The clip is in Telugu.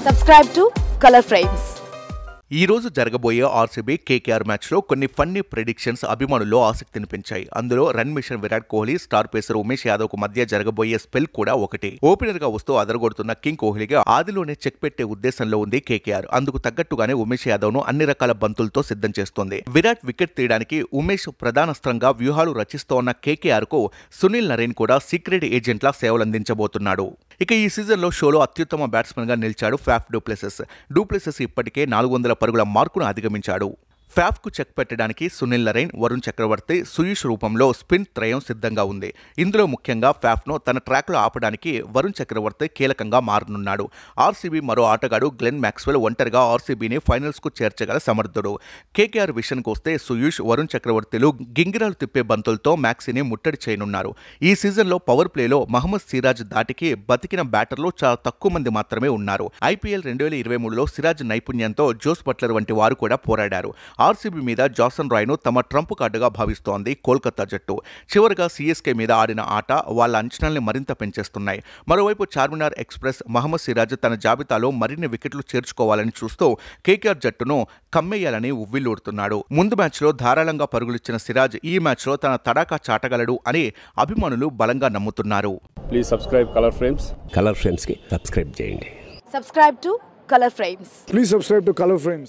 Subscribe to Color Frames. ఈ రోజు జరగబోయే ఆర్సీబీ కేకేఆర్ మ్యాచ్లో కొన్ని ఫన్నీ ప్రెడిక్షన్స్ అభిమానుల్లో ఆసక్తిని పెంచాయి అందులో run machine Virat Kohli star pacer Umesh Yadav కు మధ్య జరగబోయే స్పెల్ కూడా ఒకటి ఓపెనర్ గా వస్తూ అదరగొడుతున్న కింగ్ కోహ్లీగా ఆదిలోనే చెక్ పెట్టే ఉద్దేశంలో ఉంది కేకేఆర్ అందుకు తగ్గట్టుగానే ఉమేష్ యాదవ్ ను అన్ని రకాల బంతులతో సిద్ధం చేస్తోంది విరాట్ వికెట్ తీయడానికి ఉమేష్ ప్రధానస్త్రంగా వ్యూహాలు రచిస్తోన్న కేకేఆర్ కు సునీల్ నరేన్ కూడా సీక్రెట్ ఏజెంట్లా సేవలందించబోతున్నాడు ఇక ఈ సీజన్లో షోలో అత్యుత్తమ బ్యాట్స్మెన్గా నిలిచాడు ఫ్యాఫ్ డూప్లెసెస్ డూప్లెసెస్ ఇప్పటికే నాలుగు వందల పరుగుల మార్కును అధిగమించాడు ఫ్యాఫ్కు చెక్ పెట్టడానికి సునీల్ నరైన్ వరుణ్ చక్రవర్తి సుయీష్ రూపంలో స్పిన్ త్రయం సిద్ధంగా ఉంది ఇందులో ముఖ్యంగా ఫ్యాఫ్ను తన ట్రాక్లో ఆపడానికి వరుణ్ చక్రవర్తి కీలకంగా మారనున్నాడు ఆర్సీబీ మరో ఆటగాడు గ్లెన్ మ్యాక్స్వెల్ ఒంటరిగా ఆర్సీబీని ఫైనల్స్కు చేర్చగల సమర్థుడు కేకేఆర్ విషయానికి వస్తే సుయూష్ వరుణ్ చక్రవర్తిలు గింగిరాలు తిప్పే బంతులతో మ్యాక్సీని ముట్టడి చేయనున్నారు ఈ సీజన్లో పవర్ ప్లేలో మహమ్మద్ సిరాజ్ దాటికి బతికిన బ్యాటర్లు చాలా తక్కువ మంది మాత్రమే ఉన్నారు ఐపీఎల్ రెండు వేల ఇరవై మూడులో సిరాజ్ నైపుణ్యంతో జోస్ బట్లర్ వంటి వారు కూడా పోరాడారు ఆర్సీబీ మీద జాసన్ రాయ్ను తమ ట్రంప్ కార్డుగా భావిస్తోంది కోల్కతా జట్టు చివరిగా సీఎస్కే మీద ఆడిన ఆట వాళ్ళ అంచనాల్ని మరింత పెంచేస్తున్నాయి మరోవైపు చార్మినార్ ఎక్స్ప్రెస్ మహమ్మద్ సిరాజ్ తన జాబితాలో మరిన్ని వికెట్లు చేర్చుకోవాలని చూస్తూ కేకేఆర్ జట్టును కమ్మేయాలని ఉవ్విల్లూడుతున్నాడు ముందు మ్యాచ్లో ధారాళంగా పరుగులిచ్చిన సిరాజ్ ఈ మ్యాచ్లో తన తడాకా చాటగలడు అని అభిమానులు బలంగా నమ్ముతున్నారు please subscribe colour frames colour ఫ్రేమ్స్కి సబ్స్క్రైబ్ చేయండి Subscribe to Color Frames. Please subscribe to Color Frames.